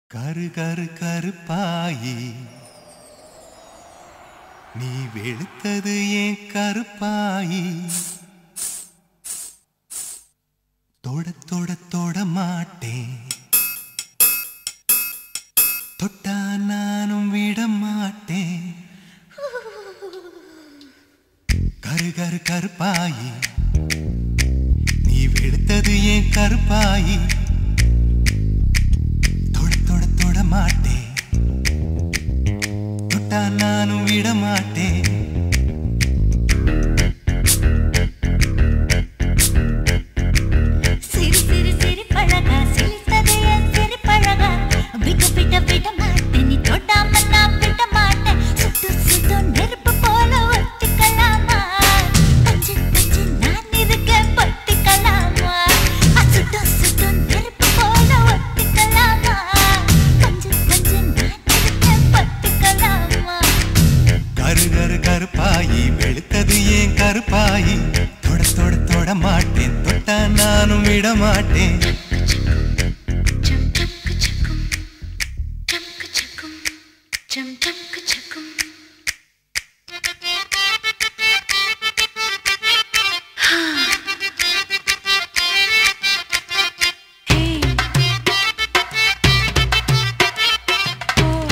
கரு கரு கருப்பாயி நீ வெளுத்தது ஏன் கருப்பாயி தொட தொட தொட மாட்டேன் தொட்டா நானும் விட மாட்டேன் கரு கரு கருப்பாயி நீ வெளுத்தது ஏன் கருப்பாயி தொட தொட தொட மாட்டேன் தொட்டா நானும் விட மாட்டேன் சிரி சிரி சிரி பழகா சிரித்தது என் சிரி பழகா விட்டு விட்ட விட மாட்டேன் நீ தொடாம நான் விட மாட்டேன் சுட்டு சுட்டு நெருப்பு போல ஒத்திக்கலாமா பஞ்சு பஞ்சு நான் இருக்கேன் பத்திக்கலாமா சுட்டு சுட்டு நெருப்பு போல ஒத்திக்கலாமா பஞ்சு பஞ்சு நான் இருக்கேன் பத்திக்கலாமா கரு கரு கருப்பாயி வெளுத்தது ஏன் கருப்பாயி தொட தொட தொட மாட்டேன் தொட்டா நானும் விட மாட்டேன் Jum jum ka-chukum, jum ka-chukum, jum jum ka-chukum. Hey. Oh.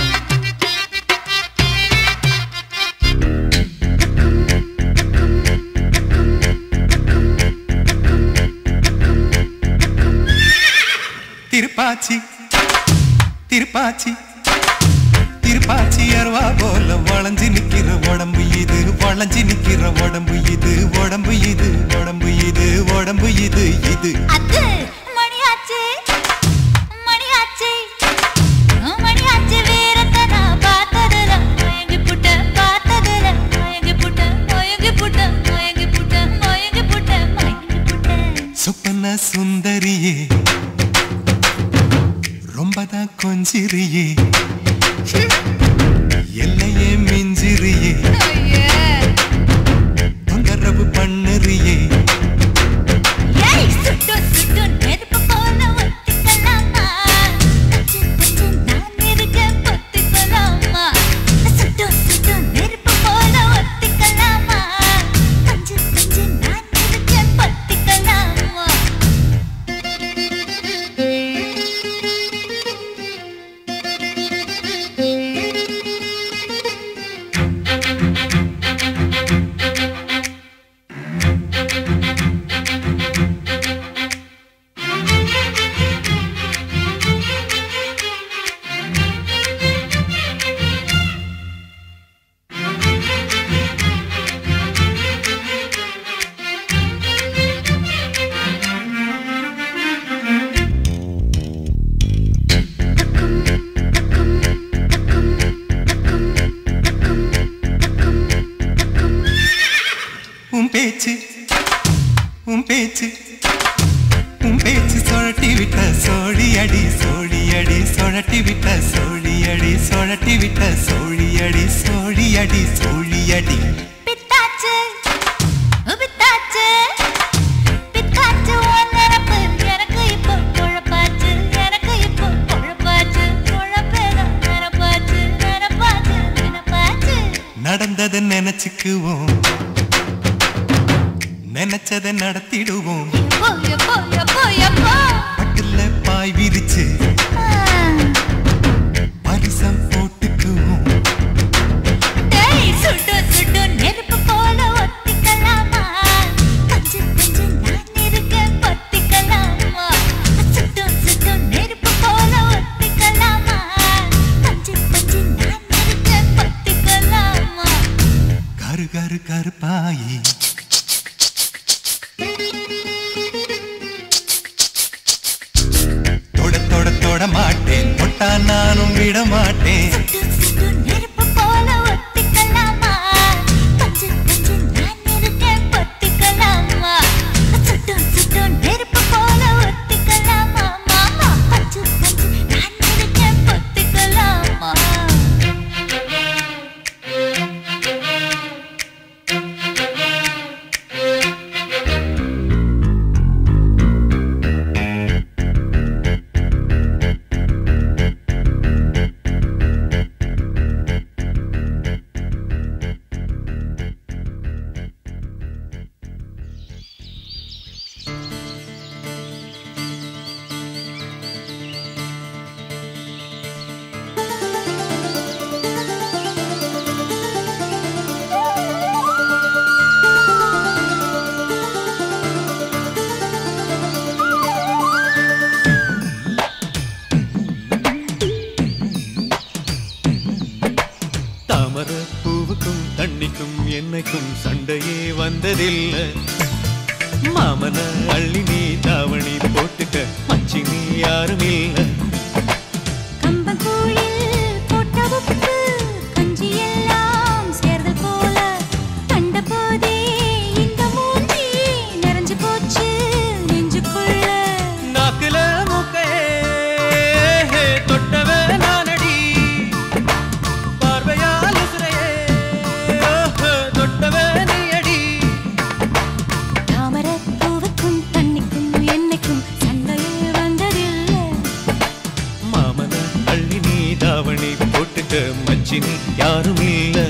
Thiruppachi Thiruppachi Thiruppachi அருவா போல வளைஞ்சு நிக்கிற உடம்பு இது வளைஞ்சு நிக்கிற உடம்பு இது உடம்பு இது உடம்பு இது உடம்பு இது இது அது மணியாச்சு மணியாச்சு மணியாச்சு வீரத்தை நான் பார்த்ததுல மயங்கி புட்ட பார்த்ததுல மயங்கி புட்ட மயங்கி புட்ட மயங்கி புட்ட மயங்கி புட்ட மயங்கி புட்ட சொப்பன சுந்தரியே ரொம்பதான் கொஞ்சிரியே எல்லையே மிஞ்சிரியே தொந்தரவு பண்ணுறியே ஏய் சுட்டு சுட்டு நெருப்பு போல ஒத்திக்கலாமா பஞ்சு பஞ்சு நான் இருக்கேன் பத்திக்கலாமா சுட்டு சுட்டு நெருப்பு போல ஒத்திக்கலாமா பஞ்சு பஞ்சு நான் இருக்கேன் பத்திக்கலாமா உன் பேச்சு உன் பேச்சு உன் பேச்சு சுழட்டி விட்ட சோழி அடி சோழி அடி சுழட்டி விட்ட சோழி அடி சுழட்டி விட்ட சோழி அடி சோழி அடி சோழி அடி பித்தாச்சு பித்தாச்சு பித்தாச்சு உன் நினப்பு எனக்கு இப்போ குழப்பாச்சு எனக்கு இப்போ குழப்பாச்சு குழப்பேதான் நினப்பாச்சு நினப்பாச்சு நினப்பாச்சு நடந்ததை நினைச்சுக்குவோம் நினைச்சதை நடத்திடுவோம் எப்போ எப்போ எப்போ எப்போ பட்டுல பாய் விரிச்சு ஆ, பரிசம் போட்டுக்குவோம் டேய் சுட்டு சுட்டு நெருப்பு போல ஒத்திக்கலாமா பஞ்சு பஞ்சு நான் இருக்கேன் பத்திக்கலாமா சுட்டு சுட்டு நெருப்பு போல ஒத்திக்கலாமா பஞ்சு பஞ்சு நான் இருக்கேன் பத்திக்கலாமா கரு கரு கருப்பாயி தொட தொட தொட மாட்டேன் தொட்டா நானும் விட மாட்டேன் சுட்டு சுட்டு நெருப்பு போல ஒத்திக்கலாமா பஞ்சு பஞ்சு நான் இருக்கேன் பத்திக்கலாமா சுட்டு சுட்டு நெருப்பு போல ஒத்திக்கலாமா மாமா பஞ்சு பஞ்சு நான் இருக்கேன் பத்திக்கலாமா என்னைக்கும் சண்டையே வந்ததில்லை மாமன அள்ளி நீ தாவணி போட்டுக்க மச்சி நீ யாரும் இல்லை கம்பங்கூழில் போட்ட உப்பு கஞ்சி எல்லாம் சேர்தல் போல கண்டபோதே இந்த மூஞ்சி நிறைஞ்சு போச்சு நெஞ்சுக்குள்ள நாக்குல மூக்கையே தொட்டவ நானடி பார்வையால் உசுரையே ஓஹோ, தொட்டவ நீயடி தாமரப் பூவுக்கும் தண்ணிக்கும் என்னைக்கும் சண்டையே வந்ததில்லை மாமன அள்ளி நீ தாவணி போட்டுக்க மச்சி நீ யாரும் இல்லை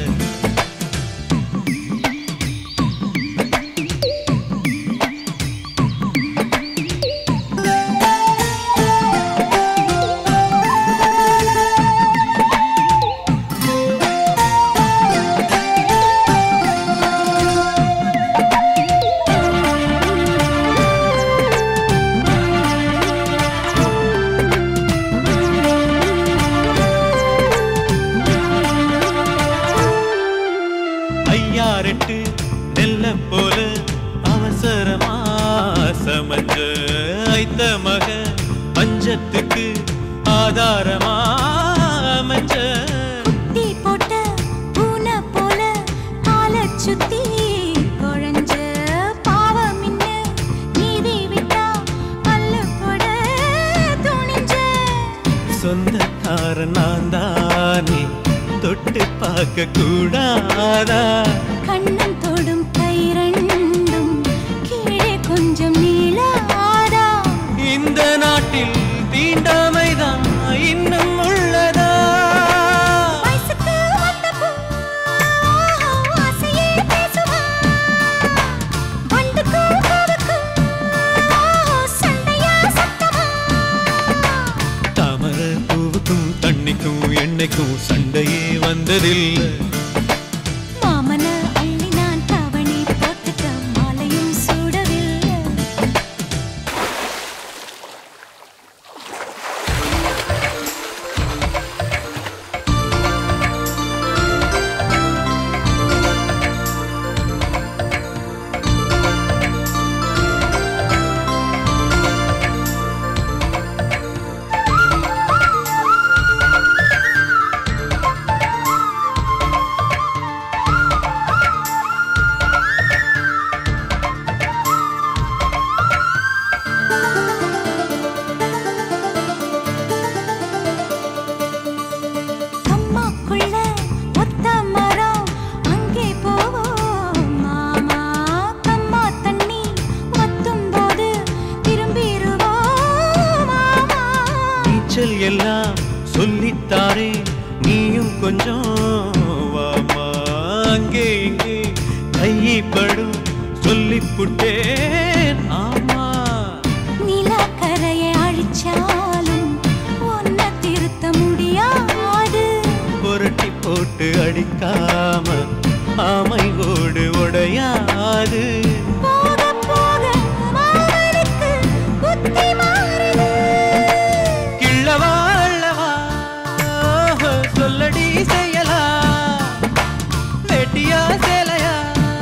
ஐயாரெட்டு நெல்ல போல அவசரமா சமஞ்ச ஐத்த மக பஞ்சத்துக்கு ஆதாரமா அமைஞ்ச குட்டி போட்ட பூனை போல காலைச் சுத்தி குழஞ்ச பாவம் இன்ன நீதி விட்டா பல்லு போட துணிஞ்ச சொந்தக்காரன் நான் தானே தொட்டு பார்க்க கூடாதா கண்ணன் தொடும் கை ரெண்டும் கீழே கொஞ்சம் நீளாதா இந்த நாட்டில் தீண்டாமைதான் இன்னும் உள்ளதா வயசுக்கு வந்த பூ ஆசையே பேசுவா வண்டுக்கும் பூவுக்கும் சண்டையா சத்தமா தாமர பூவுக்கும் தண்ணிக்கும் எண்ணெய்க்கும் சண்டையே வந்ததில்லை மாமன அள்ளி நான் தவணி போட்டுக்க மாலையும் சூடவில்லை அம்மாக்குள்ள ஒத்த மரம் அங்கே போவோம் மாமா கம்மா தண்ணி வத்தும் போது திரும்பிடுவோம் மாமா நீச்சல் எல்லாம் சொல்லித்தாரே நீயும் கொஞ்சம் வாமா அங்கே இங்கே கைப்படும் சொல்லிப்புட்டேன் ஆமா நிலக்கரையை அழிச்சாலும் ஒன்ன திருத்த முடியாது புரட்டி போட்டு அடிக்காம ஆமை ஓடு உடையாது போக போக மாமனுக்கு புத்தி மாறுது கிள்ளவா அள்ளவா ஓஹோ, சொல்லடி செய்யலா வெட்டியா சேலையா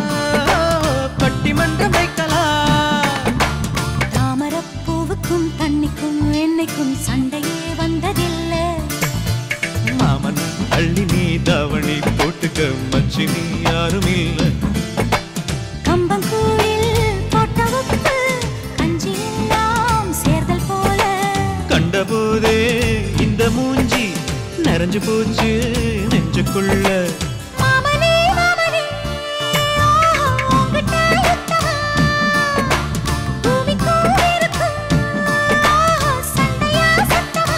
பட்டிமன்றம் வைக்கலாம் தாமரப்பூவுக்கும் தண்ணிக்கும் என்னைக்கும் சண்டையே வந்ததில்லை மாமன் அள்ளி நீ தாவணி போட்டுக்க மச்சி நீ யாரும் இல்லை கம்பங்கூழில் போட்ட உப்பு கஞ்சி எல்லாம் சேர்தல் போல கண்டபோதே இந்த மூஞ்சி நிறைஞ்சு போச்சு நெஞ்சுக்குள்ள மாமனே மாமனே ஆஹா, உங்கிட்ட யுத்தமா? பூமிக்கும் இருக்கும் ஆஹா, சண்டையா சத்தமா?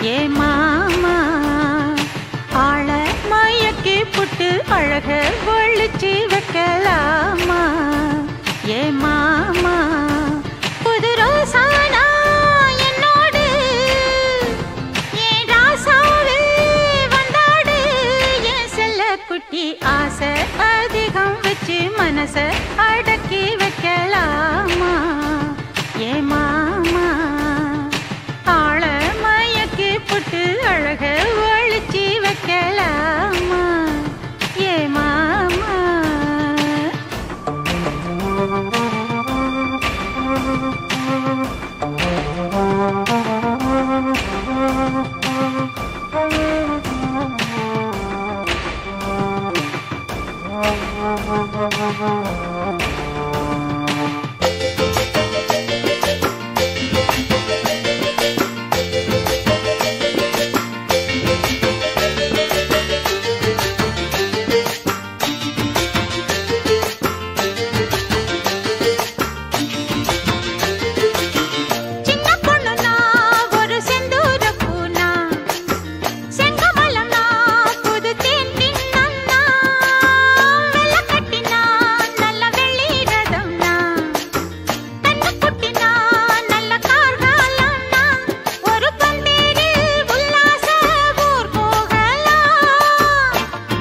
ஏ மாமா ஆள மயக்கி புட்டு அழக ஒழிச்சு வைக்கலாமா ஏ மாமா புது ரோசானா என்னோடு ஏன் ராசாவே வந்தாடு என் செல்ல குட்டி ஆசை அதிகம் வச்சு மனச அடக்கி வைக்கலாமா ஏ மாமா ஆள மயக்கி புட்டு அழக ஒழிச்சு வைக்கலாமா ஏ மாமா சின்ன பொண்ணுனா ஒரு செந்தூர பூனா செங்கமலம்னா புது தேன் தின்னம்னா வெள்ள கட்டினா நல்ல வெள்ளி ரதம்னா தன்னை குட்டினா நல்ல கார்காலம்னா ஒரு பந்தேரி உல்லாச ஊர் போகலாம்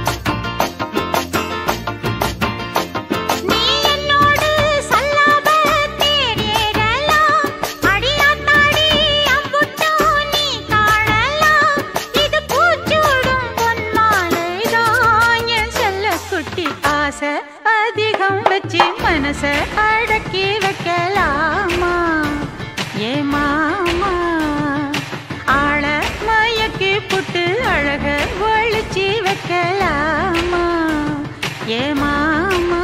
நீ என்னோடு சல்லாப தேரேறலாம் அடியாத்தாடி அம்புட்டோ நீ காணலாம் இது பூச்சூடும் பொன்மாலைதான் என் செல்ல குட்டி ஆசை அதிகம் வச்சு மனச அடக்கி வைக்கலாமா ஏ மாமா ஆள மயக்கி புட்டு அழக ஒழிச்சு வைக்கலாமா ஏ மாமா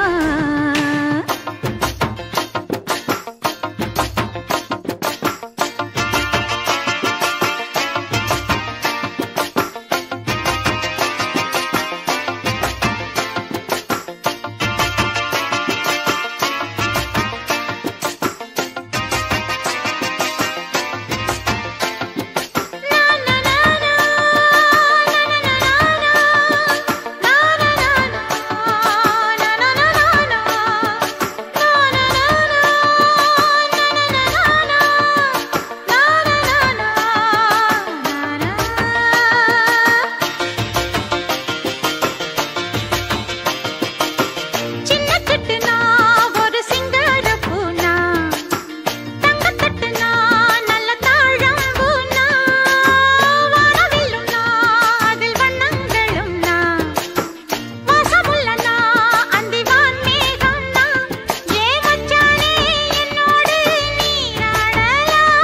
சின்ன சிட்டுனா ஒரு சிங்கார பூனா தங்கத்தட்டுனா நல்ல தாழம்பூனா வானவில்லுனா அதில் வண்ணங்களும்னா வாசமுள்ளனா அந்திவான் மேகம்னா ஏ மச்சானே என்னோடு நீராடலாம்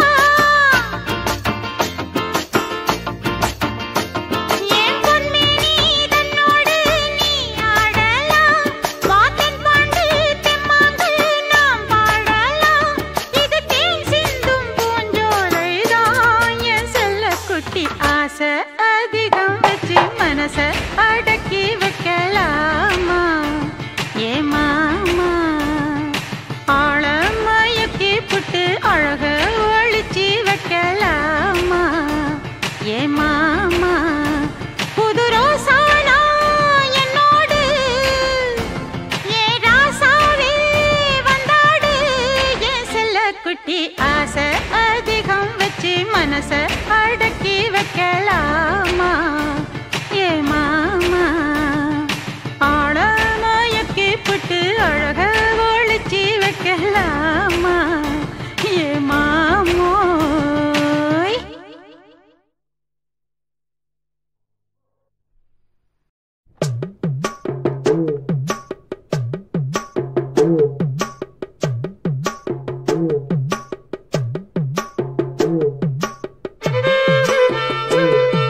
ஏன் பொன்மேனி தன்னோடு நீ ஆடலாம் வாத்தன் பாண்டு தெம்மாங்கு நாம் பாடலாம் இது தேன் சிந்தும் பூஞ்சோலைதான் என் செல்ல குட்டி ஆசை அதிகம் வச்சு மனச அடக்கி வைக்கலாமா ஏ மாமா ஆழ மயக்கி புட்டு அழக ஒழிச்சு வைக்கலாமா ஏ மாமா புது ரோசானா என்னோடு ஏ ராசாவே வந்தாடு என் செல்ல குட்டி ஆசை அதிகம் வச்சு மனச அடக்கி வைக்கலாமா ஏ மாமா ஆழ மயக்கி புட்டு அழக ஒழிச்சு வைக்கலாமா ஏ மாமோய் Thank you.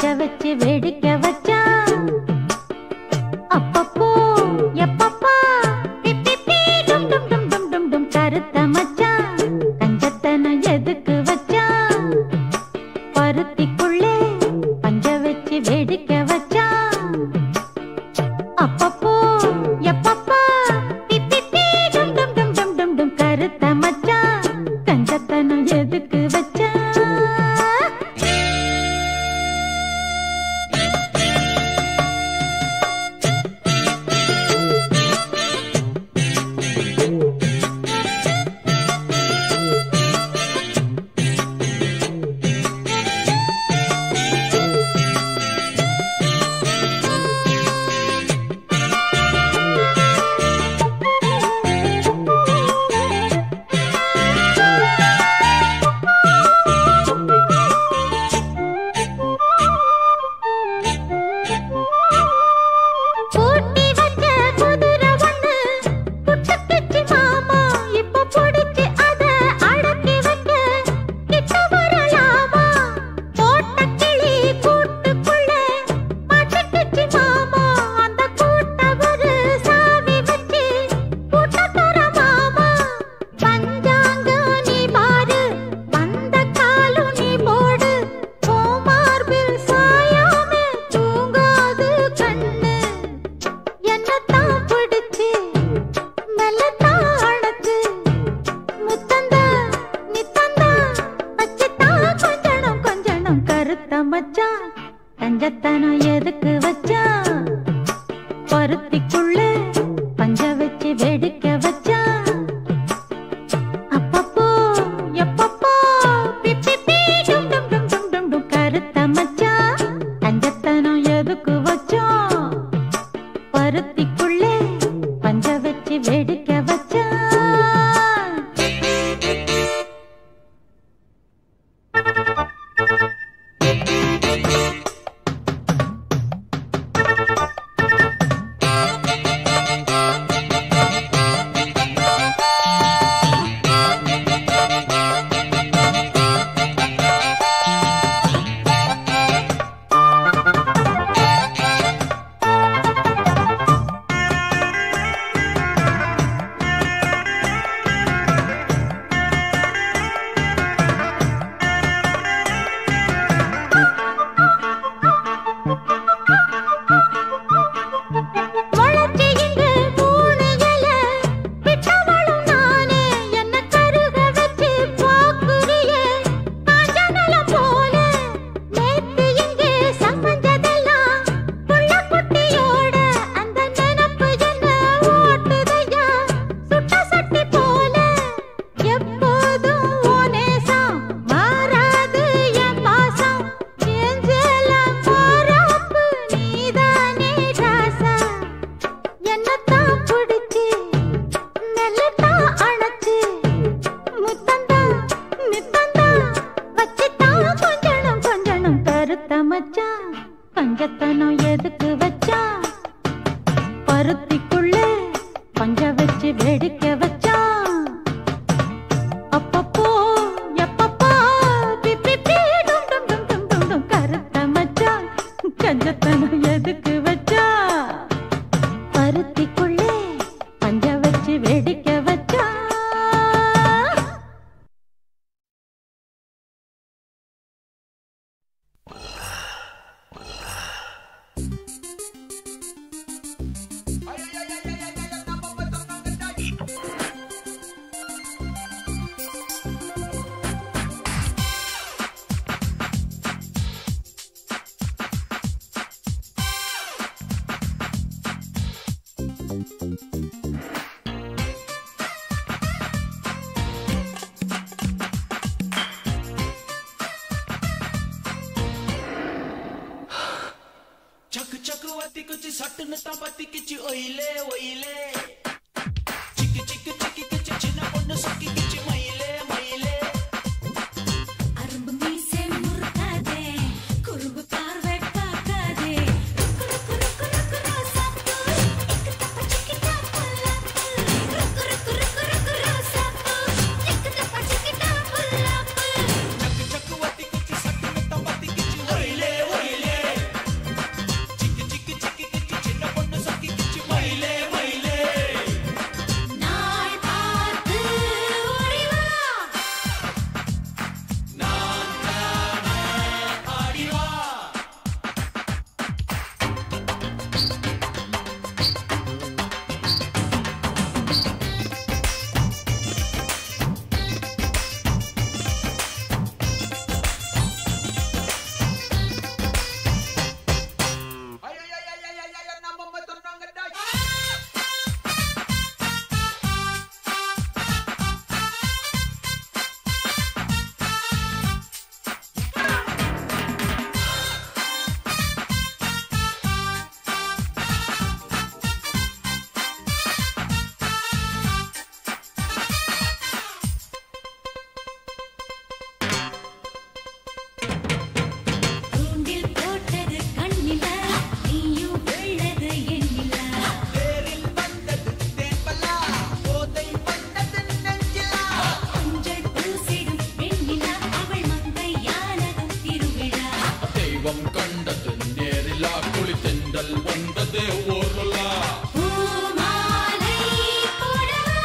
வச்சு வேடிக்கை வச்சான் அப்பப்போ எப்பப்பா பிப்பி பீ டும் டும் டும் டும் டும் டும் கருத்த மச்சான் கஞ்சத்தனம் எதுக்கு வச்சான் பருத்திக்குள்ளே பஞ்ச வச்சு வேடிக்கை வச்சான் அப்பப்போ எப்பப்பா பிப்பி பீ டும் டும் டும் டும் டும் டும் கருத்த மச்சான் கஞ்சத்தனம் எதுக்கு வச்சான் பூட்டி வச்ச குதிரை ஒண்ணு புட்டுக்கிச்சு மாமா இப்ப புடிச்சு அத அடக்கி வைக்க கிட்ட வரலாமா போட்ட கிளி கூட்டுக்குள்ள மாட்டிக்கிச்சு மாமா அந்த கூட்ட ஒரு சாவி வச்சு கூட்ட தர மாமா பஞ்சாங்கம் நீ பாரு வந்த காலும் நீ போடு கோமார்பில் சாயாம தூங்காது கண்ணு என்னத்தான் பிடிச்சு மெல்லத்தான் அணைச்சு முத்தந்தா நித்தந்தா வச்சுத்தான் கொஞ்சணும் கொஞ்சணும் கருத்த மச்சான் கஞ்சத்தனம் எதுக்கு வச்சான் பருத்திக்குள்ள பஞ்ச வச்சு வேடிக்கை வச்சான் அப்பப்போ எப்பப்போ பிப்பி பீ டும் டும் டும் டும் டும் டும் கருத்த மச்சான் கஞ்சத்தனம் எதுக்கு வச்சோம் பருத்திக்குள்ளே பஞ்ச வச்சு வேடிக்கை வச்சான் முளைச்சு இங்கு மூணு இலை, விட்டவளும் நானே, என்னை கருக வச்சு பார்க்குறியே, காஞ்ச நிலம் போல. நேத்து இங்கே சம்பஞ்சதெல்லாம் புள்ள குட்டியோட, அந்த நினப்பு என்ன ஓட்டுதையா, சுட்ட சட்டி போல. எப்போதும் உன் நேசம், மாறாது என் பாசம். என் ஜெலம் மாறாப்பு, நீதானே ராசா என்னத்தான் பிடிச்சு மெல்லத்தான் அணைச்சு முத்தந்தா நித்தந்தா வச்சுத்தான் கொஞ்சணும் கொஞ்சணும் கருத்த மச்சான் கஞ்சத்தனம் எதுக்கு வச்சான் பருத்திக்குள்ளே பஞ்ச வச்சு வேடிக்கை வச்சான் அப்பப்போ எப்பப்போ பிப்பி பீ டும் டும் டும் டும் டும் டும் கருத்த மச்சான் கஞ்சத்தனம் எதுக்கு வச்சா பருத்திக்குள்ளே பஞ்ச வச்சு வேடிக்கை வச்சா ಚಕ್ ಚಕ್ ಒತ್ತಿ ಕುಚ್ಚಿ ಸಟ್ಟನ ತಪತ್ತಿ ಕಿಚ್ಚಿ ಒಯ್ಲೆ ಒಯ್ಲೆ ಚಿಕ್ಕಿ ಚಿಕ್ಕಿ ಚಿಕ್ಕಿ ಕಿಚ್ಚಿ ಚಿನ್ನ பொண்ணு சொக்கி கிச்சி மயிலே மயிலே அரும்பு மீசை முறுக்காதே குறும்பு பார்வை பார்க்காதே ருக்கு ருக்கு ருக்கு ருக்கு ரோசாப்பூ இக்கு தப்பா சிக்கிட்டா புல்லாப்பு ருக்கு ருக்கு ருக்கு ருக்கு ரோசாப்பூ இக்கு தப்பா சிக்கிட்டா புல்லாப்பு ಚಕ್ ಚಕ್ ಒತ್ತಿ ಕುಚ್ಚಿ ಸಟ್ಟನ ತಪತ್ತಿ ಕಿಚ್ಚಿ ಒಯ್ಲೆ ಒಯ್ಲೆ தெய்வம் கண்டது நேரிலா குளி தென்றல் வந்தது ஊருலா பூமாலை போடவா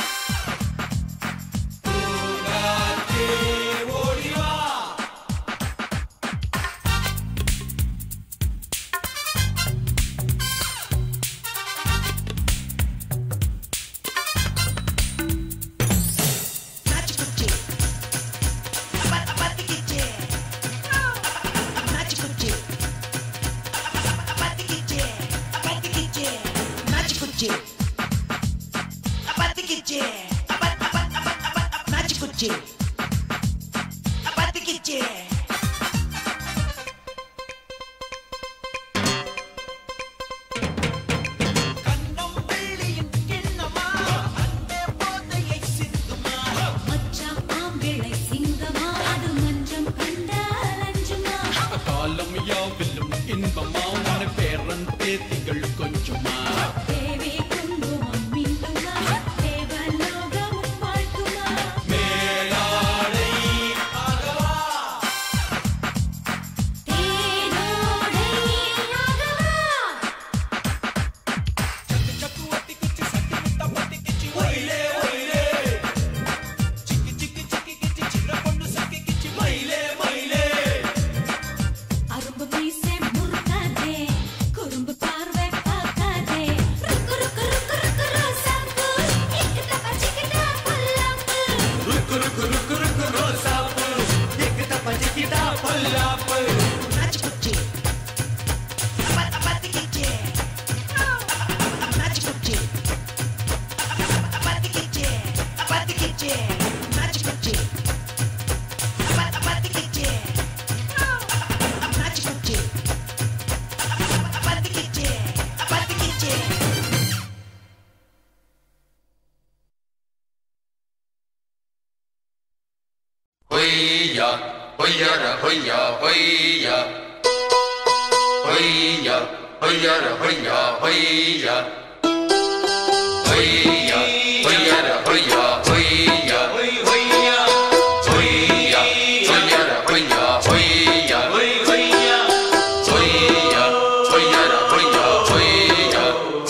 மச்சான் ஆம்பிளை சிங்கமா அது மஞ்சம் கண்ட அலஞ்சுமா காலம் யாவிலும் இன்பமா உன பேரன் பேத்திகள் கொஞ்சமா தேவி குங்குமம் மின்னுமா தேவலோகம் வாழ்த்துமா தேனோடை ஆகவா அரும்பு மீசை முறுக்காதே குறும்பு பார்வை பார்க்காதே ருக்கு ருக்கு ருக்கு ருக்கு ரோசாப்பூ இக்கிட்ட பச்சிக்கிட்ட புல்லாப்பு ஹொய்யா ஹொய்யார ஹொய்யா ஹொய்யா ஹொய்யா ஹொய்யார ஹொய்யா ஹொய்யா ஹொய்யா ஹொய்யார ஹொய்யா ஹொய்யா ஹொய்யா ஹொய்யா ஹொய்யார ஹொய்யா ஹொய்யா ஹொய்யா ஹொய்யா ஹொய்யார ஹொய்யா ஹொய்யா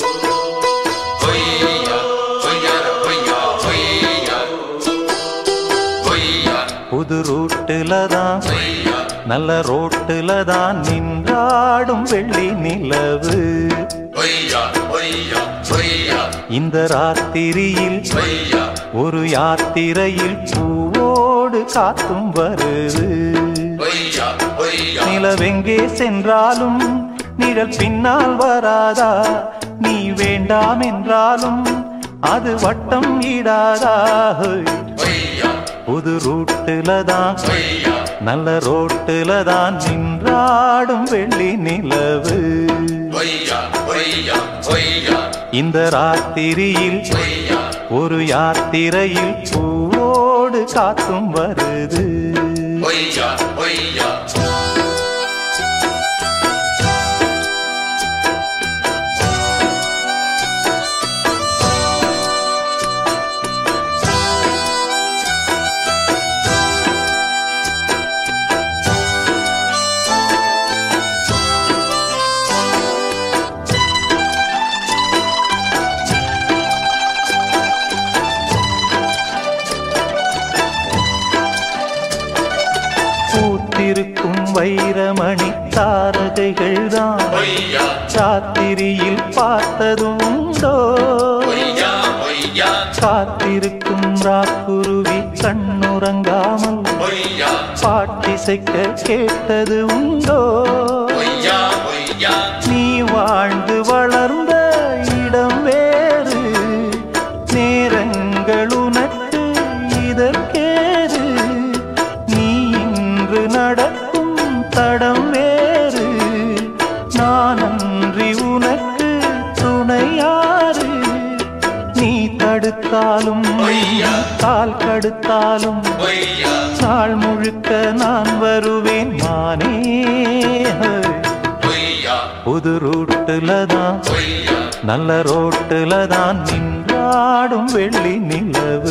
ஹொய்யா ஹொய்யார ஹொய்யா ஹொய்யா ஹொய்யா புது ரூட்டுல தான் ஹொய்யா நல்ல ரோட்டுல தான் நின்றாடும் வெள்ளி நிலவு ஹொய்யா ஹொய்யா ஹொய்யா இந்த ராத்திரியில் ஹொய்யா ஒரு யாத்திரையில் பூவோடு காத்தும் வருது ஹொய்யா ஹொய்யா நிலவெங்கே சென்றாலும் நிழல் பின்னால் வராதா நீ வேண்டாம் என்றாலும் அது வட்டம் ஈடாதா ஹோய். ஹொய்யா புது ரூட்டுல தான் ஹொய்யா நல்ல ரோட்டுல தான் நின்றாடும் வெள்ளி நிலவு ஹொய்யா ஹொய்யா ஹொய்யா இந்த ராத்திரியில் ஹொய்யா ஒரு யாத்திரையில் பூவோடு காத்தும் வருது ஹொய்யா ஹொய்யா பூத்திருக்கும் வைரமணி தாரகைகள் தான் ஹொய்யா ராத்திரியில் பார்த்ததும் உண்டோ ஹொய்யா ஹொய்யா காத்திருக்கும் ராக்குருவி கண்ணுறங்காமல் ஹொய்யா பாட்டிசைக்க கேட்டது உண்டோ ஹொய்யா ஹொய்யா நீ வாழ்ந்து வளர்ந்த இடம் வேறு நேரங்கள் உனக்கு இதற்கேது நீ இன்று நடக்கும் தடம் வேறு நான் அன்றி உனக்கு துணையாறு நீ தடுத்தாலும் ஐயா. கால் கடுத்தாலும் ஹொய்யா நாள் முழுக்க நான் வருவேன் மானே ஹொய்யா புது ரூட்டுல தான் ஹொய்யா நல்ல ரோட்டுல தான் நின்றாடும் வெள்ளி நிலவு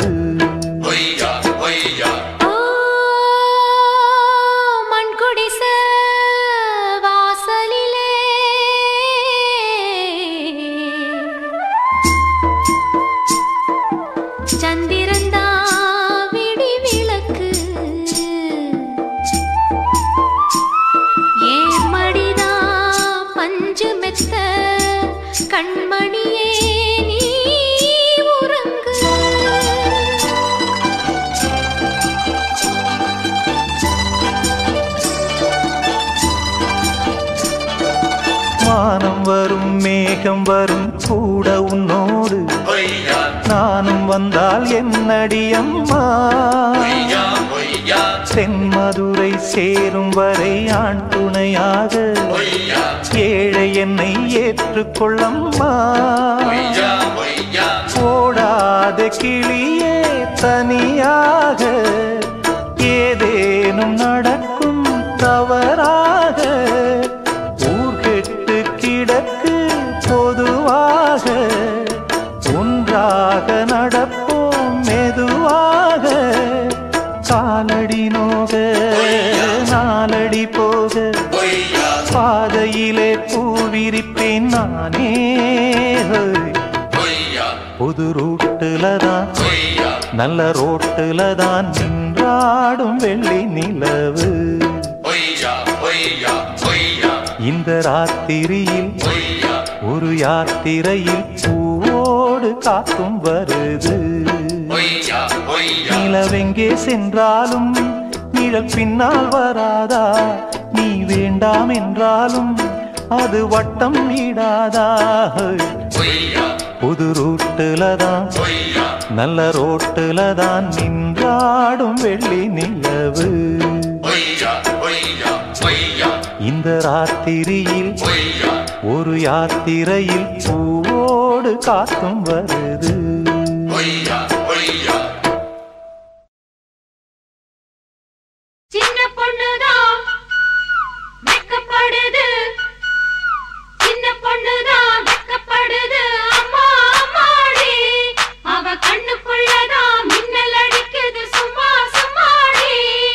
ஹொய்யா ஹொய்யா மண்குடிச ஏன் மடிதா பஞ்சு மெத்த கண்மணியே நீ உறங்கு வானம் வரும் மேகம் வரும் கூட உன்னோடு நானும் வந்தால் என்னடி அம்மா தென்மதுரை சேரும் வரை ஆண் துணையாக ஏழை என்னை ஏற்றுக்கொள்ளம்மா ஓடாத கிளியே தனியாக ஏதேனும் நடக்கும் தவறாக ஊர்கெட்டு கிடக்கு பொதுவாக ஒன்றாக நடப்போம் மெதுவாக காலடி நோக நாலடி போக பாதையிலே பூவிரிப்பேன் நானே புது ரூட்டுல தான் நல்ல ரோட்டுல தான் நின்றாடும் வெள்ளி நிலவு இந்த ராத்திரியில் ஒரு யாத்திரையில் பூவோடு காத்தும் வருது நிலவெங்கே சென்றாலும் நிழல் பின்னால் வராதா நீ வேண்டாம் என்றாலும் அது வட்டம் இடாதா புது ரூட்டுல தான் நல்ல ரோட்டுல தான் நின்றாடும் வெள்ளி நிலவு இந்த ராத்திரியில் ஒரு யாத்திரையில் பூவோடு காத்தும் வருது சின்ன பொண்ணுதான் வெக்கப்படுது சின்ன பொண்ணுதான் வெக்கப்படுது அம்மா அம்மாடி அவ கண்ணுக்குள்ளதான் மின்னல் அடிக்குது சும்மா சும்மாடி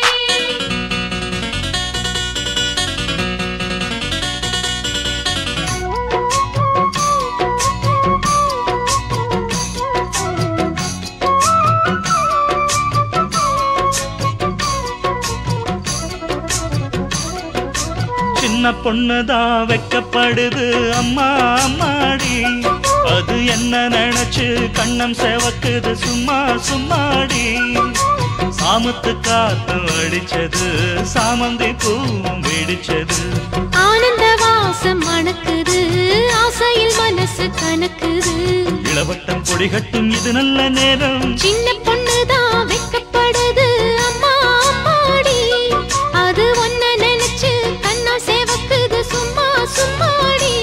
சின்ன பொண்ணுதான் வெக்கப்படுது அம்மா அம்மாடி அது என்ன நினைச்சு கண்ணம் செவக்குது சும்மா சும்மாடி சாமத்து காத்து அடிச்சது சாமந்தி பூவும் வெடிச்சது ஆனந்த வாசம் மணக்குது ஆசையில் மனசு கணக்குது இளவட்டம் கொடிகட்டும் இது நல்ல நேரம் சின்ன பொண்ணுதான் வெக்கப்படுது அம்மா அம்மாடி அது ஒன்ன நினைச்சு கண்ணா சேவக்குது சும்மா சும்மாடி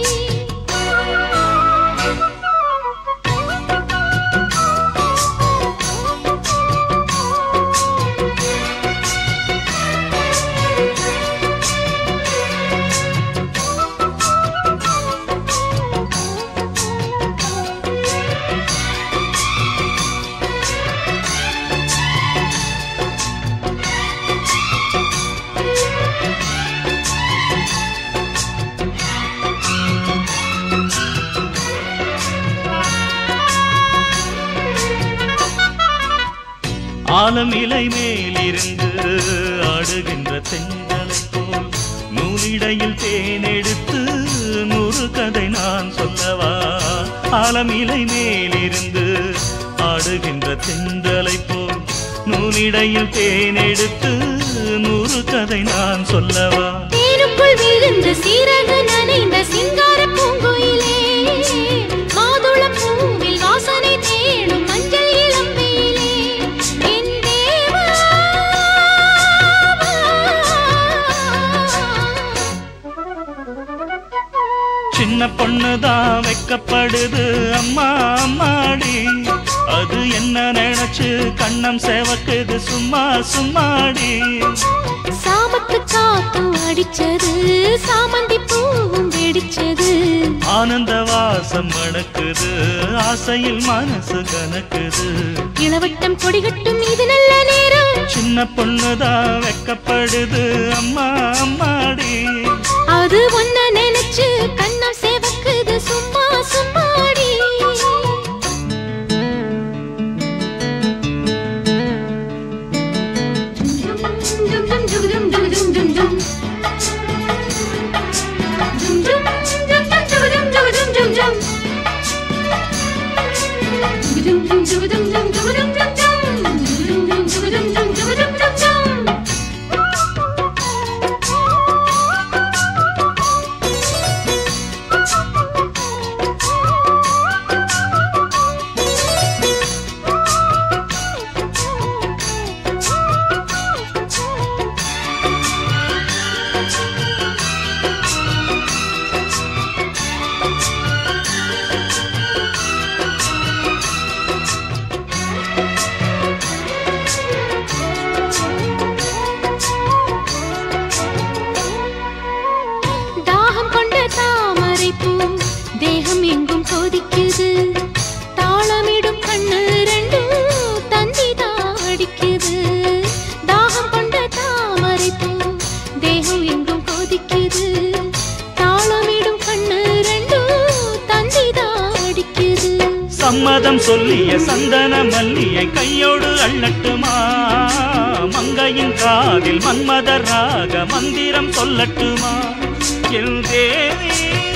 ஆலம் இலை மேலிருந்து ஆடுகின்ற தென்றலை போல் நூலிடையில் தேனெடுத்து நூறு கதை நான் சொல்லவா ஆலம் இலை மேலிருந்து ஆடுகின்ற தென்றலை போல் நூலிடையில் தேனெடுத்து நூறு கதை நான் சொல்லவா தேனுக்குள் விழுந்த சீரகு நனைந்த சிங்கார பூங்குயிலே மாதுளம் பூவில் வாசனை தேடும் மஞ்சள் இளம்பெயிலே என் தேவா சின்ன பொண்ணுதான் வெக்கப்படுது அம்மா அம்மாடி அது என்ன நினைச்சு கண்ணம் செவக்குது சும்மா சும்மாடி சாமத்து காத்தும் அடிச்சது சாமந்தி பூவும் வெடிச்சது ஆனந்த வாசம் மணக்குது ஆசையில் மனசு கணக்குது இளவட்டம் கொடிகட்டும் இது நல்ல நேரம் சின்ன பொண்ணுதான் வெக்கப்படுது அம்மா அம்மாடி அது ஒன்ன நினைச்சு கண்ணம் சேவக்குது சும்மா சும்மாடி Dum dum dum dum dum dum dum dum. துடிக்குது தாளமிடும் கண்ணு ரெண்டும் தந்திதான் அடிக்குது சம்மதம் சொல்லிய சந்தன மல்லியை கையோடு அள்ளட்டுமா மங்கையின் காதில் மன்மதராக மந்திரம் சொல்லட்டுமா என் தேவி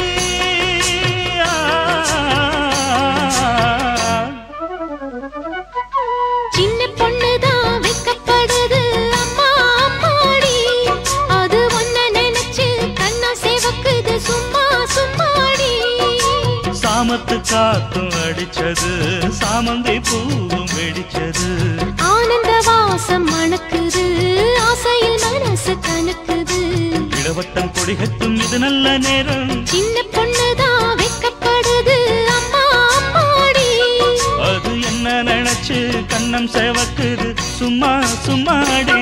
சின்ன பொண்ணுதான் வைக்கப்படுது அம்மா அம்மாடி அது ஒன்ன நினைச்சு கண்ணா சேவக்குது சும்மா சும்மாடி சாமத்து காத்தும் அடிச்சது சாமந்தி பூவும் வெடிச்சது ஆனந்த வாசம் மணக்குது ஆசையில் மனசு கணக்குது இளவட்டம் கொடிகட்டும் இது நல்ல நேரம் சின்ன பொண்ணுதான் வைக்கப்படுது அம்மா அம்மாடி அது என்ன நினைச்சு கண்ணம் சேவக்குது சும்மா சும்மாடி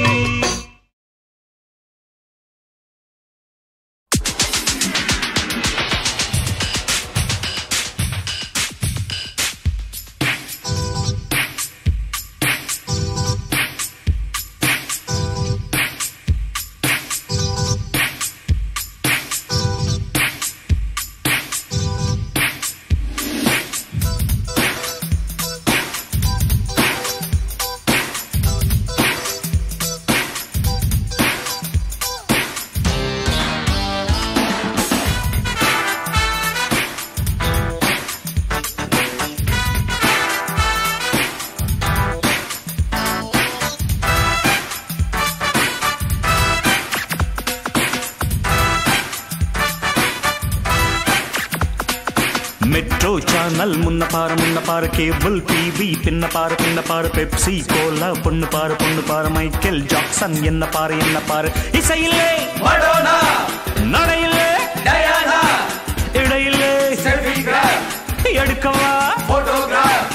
மெட்ரோ சேனல் முன்ன பாரு முன்ன பாரு கேபிள் டிவி பின்ன பாரு பின்ன பாரு பெப்சி கோலா பொண்ணு பாரு பொண்ணு பாரு மைக்கேல் ஜாக்சன் என்ன பாரு என்ன பாரு இசையிலே மடோனா நடையிலே டயானா இடையிலே செல்ஃபி கிராப் எடுக்கவா போட்டோகிராஃப்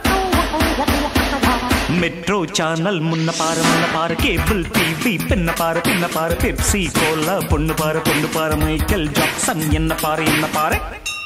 மெட்ரோ சேனல் முன்ன பாரு முன்ன பாரு கேபிள் டிவி பின்ன பாரு பின்ன பாரு பெப்சி கோலா பொண்ணு பாரு பொண்ணு பாரு மைக்கேல் ஜாக்சன் என்ன பாரு என்ன பாரு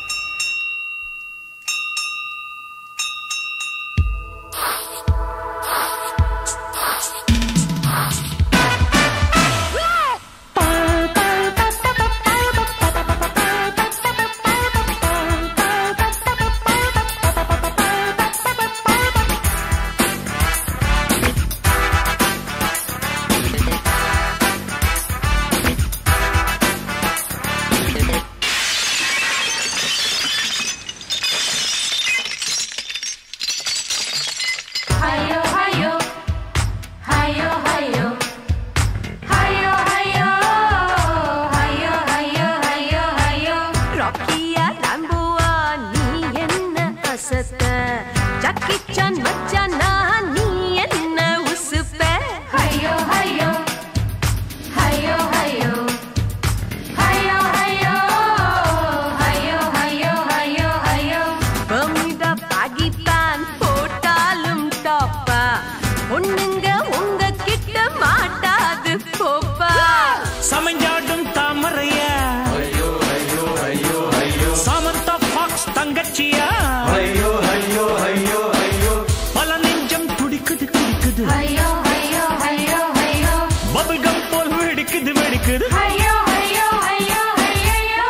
Hayo, hayo, hayo, hayo, hayo, hayo, hayo, hayo, hayo, hayo. ராக்கியா ராம்போவா நீ என்ன அசத்த ஜாக்கி சான் மச்சானா நீ என்ன உசுப்ப Hayo, hayo, hayo, hayo, hayo, hayo, hayo, hayo, hayo, hayo. பமிதா பாகித்தான் போட்டாலும் டாப்பா பொண்ணுங்க உங்க கிட்ட மாட்டாது போப்பா சமஞ்சாடும் தாமரையா ஐயோ ஐயோ ஐயோ ஐயோ சாமந்தா ஃபாக்ஸ் தங்கச்சியா ஐயோ ஐயோ ஐயோ ஐயோ பல நெஞ்சம் துடிக்குது துடிக்குது Hayo, hayo, hayo, hayo. Bubblegum போல் வெடிக்குது வெடிக்குது Hayo, hayo, hayo, hayo.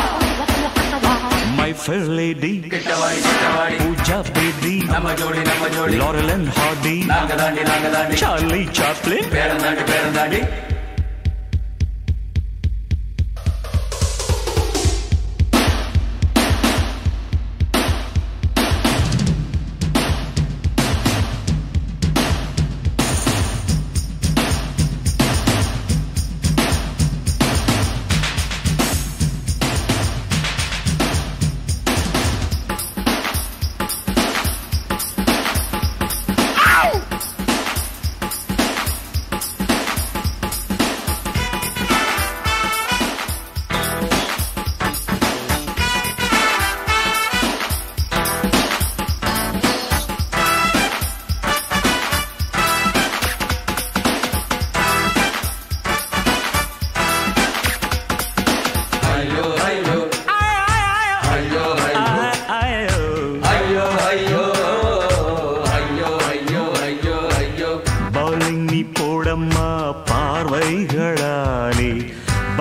My fair lady கிட்டவாடி கிட்டவாடி பூஜா பேபி நம்ம ஜோடி நம்ம ஜோடி லாரல் அண்ட் ஹார்டி நாங்க தாண்டி நாங்க தாண்டி சார்லி சாப்ளின் பேரந்தாண்டி பேரந்தாண்டி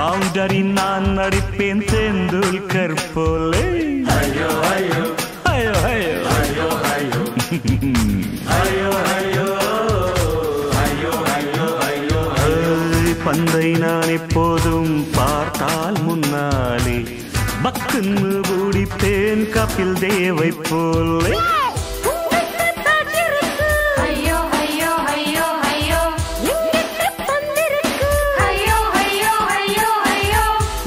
பவுண்டரி நான் நடிப்பேன் தெந்துல்கர் போலே ஐயோ ஐயோ ஐயோ ஐயோ ஐயோ ஐயோ ஐயோ பந்தை நான் எப்போதும் பார்த்தால் முன்னாலே பக்குன்னு பூடிப்பேன் கபில் தேவை போலே ஐயோ ஐயோ ஐயோ ஐயோ ஐயோ ஐயோ ஐயோ ஐயோ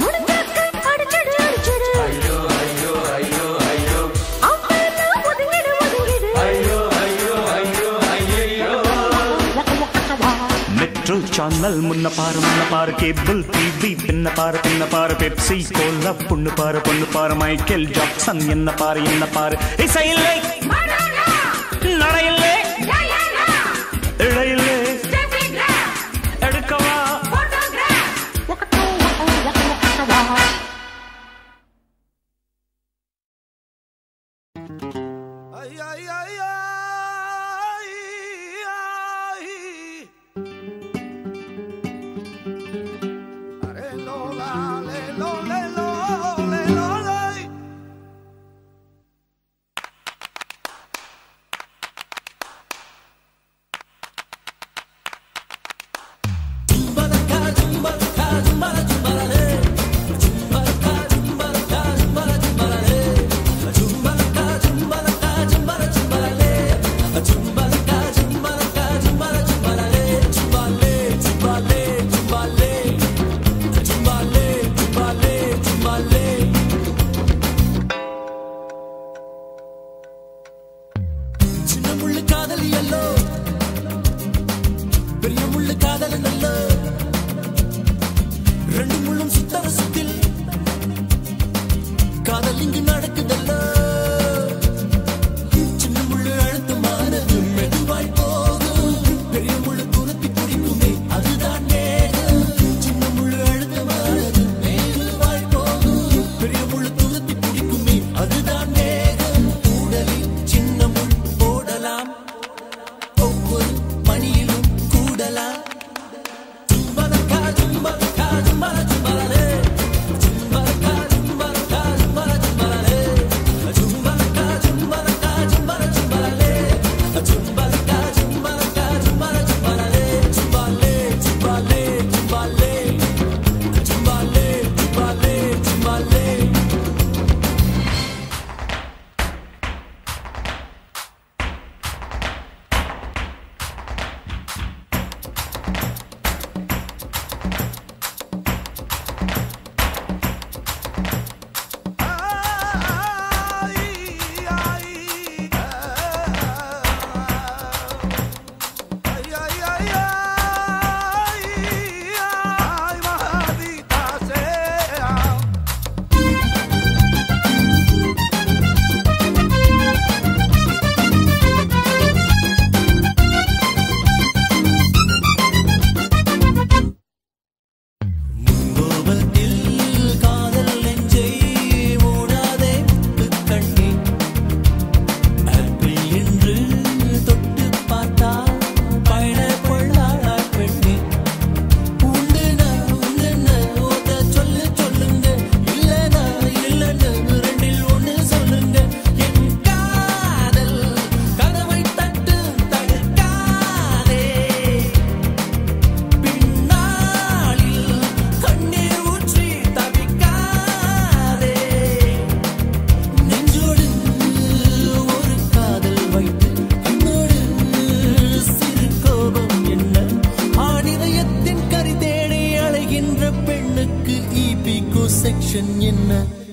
மெட்ரோ சேனல் முன்ன பாரு முன்ன பாரு கேபிள் டிவி பின்ன பாரு பின்ன பாரு பெப்சி கோலா பொண்ணு பாரு பொண்ணு பாரு மைக்கேல் ஜாக்சன் என்ன பாரு என்ன பாரு இசையில்லை நடையில்லை இடையில்லை எடுக்கவா Ay, ay, ay, ay, ay. Are, lo, la, le, lo, le, lo, le, lo, le. சின்ன முள்ளு காதலி அல்லோ பெரிய முள்ளு காதல் நல்ல ரெண்டு முள்ளும் சுத்தர சுத்தில் காதல் இங்கு நடக்குதல்ல சின்ன முள்ளு அழுத்தமானது மெதுவாய் போகும் பெரிய முள்ளு துரத்தி பிடிக்குமே அதுதான் நேரம் சின்ன முள்ளு அழுத்தமானது மெதுவாய் போகும் பெரிய முள்ளு துரத்தி பிடிக்குமே அதுதான் நேரம் உடலில் சின்ன முள் போடலாம் ஒவ்வொரு மணியிலும் கூடலாம் ஜும்பலக்கா ஜும்பலக்கா ஜும்பல ஜும்பலலே ஜும்பலக்கா ஜும்பலக்கா ஜும்பல ஜும்பலலே ஜும்பலக்கா ஜும்பலக்கா ஜும்பல ஜும்பலலே ஜும்பலக்கா ஜும்பலக்கா ஜும்பல ஜும்பலலே ஜும்பலே ஜும்பலே ஜும்பலே ஜும்பலே ஜும்பலே ஜும்பலே கோபத்தில் காதல் நெஞ்சை மூடாதே கண்ணே ஆப்பிள் என்று தொட்டு பார்த்தா பயண கொள்ளாளாய் பெண்ணே உண்டுனா உண்டுனா ஓத சொல்லு சொல்லுங்க இல்லனா இல்லன்னு ரெண்டில் ஒண்ணு சொல்லுங்க என் காதல் கதவை தட்டு தடுக்காதே பின்னாளில் கண்ணீர் ஊற்றி தவிக்காதே நெஞ்சோடு ஒரு காதல் வைத்து கண்ணோடு சிறு கோபம் என்ன ஆணிதயத்தின் கரி தேடி அலைகின்ற பெண்ணுக்கு இபிகோ செக்ஷன் என்ன